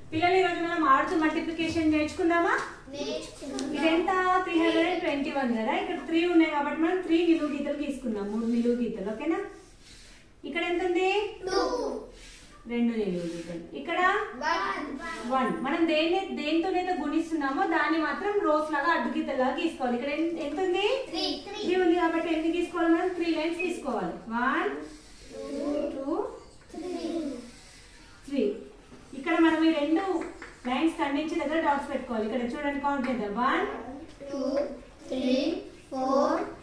పిల్లలు ఈ రోజు మనం ఆడుతూ మల్టిప్లికేషన్ నేర్చుకుందామా ఇదెంత three hundred and twenty one కదా ఇక్కడ త్రీ ఉన్నాయి కాబట్టి మనం త్రీ నిలువు గీతలు తీసుకుందాం మూడు నిలువు గీతలు ఓకేనా ఇక్కడ ఎంత ఉంది రెండు నిలువు గీతలు ఇక్కడ వన్ మనం దేని దేనితోనైతే గుణిస్తున్నామో దాన్ని మాత్రం రోస్ లాగా అడ్డు గీతలాగా గీసుకోవాలి ఇక్కడ ఎన్- ఎంత ఉంది త్రీ ఉంది కాబట్టి ఎన్ని తీసుకోవాలి మనం త్రీ లైన్స్ తీసుకోవాలి వన్ టూ త్రీ ఇక్కడ మనం ఈ రెండు లైన్స్ ఖండించి దగ్గర డాట్స్ పెట్టుకోవాలి ఇక్కడ చూడండి కౌంట్ చేద్దాం వన్ two, three, four,